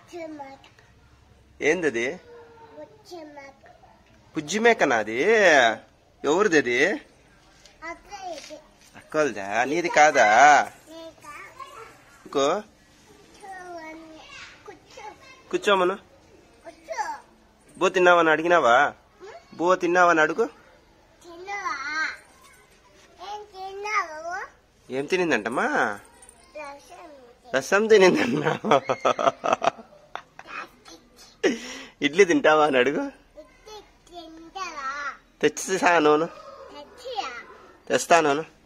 బుచ్చిమక ఏందది బుచ్చిమక పుజ్జి మేకనా అది ఎవరిది అది అక్క ఇది అక్కలదా నీది కాదా నీక ఇంకో చూవని కూర్చో కూర్చోమను కూర్చో బో తిన్నావని అడిగినావా బో తిన్నావని అడుగు తిన్నావా ఏం తిన్నావు ఏం తినిందంటమ్మా రసం రసం తినిందన్నా ఇడ్లీ తింటావా అని అడుగు ఇది తింటావా తెచ్చిస్తాను తెచ్చియా తెస్తాను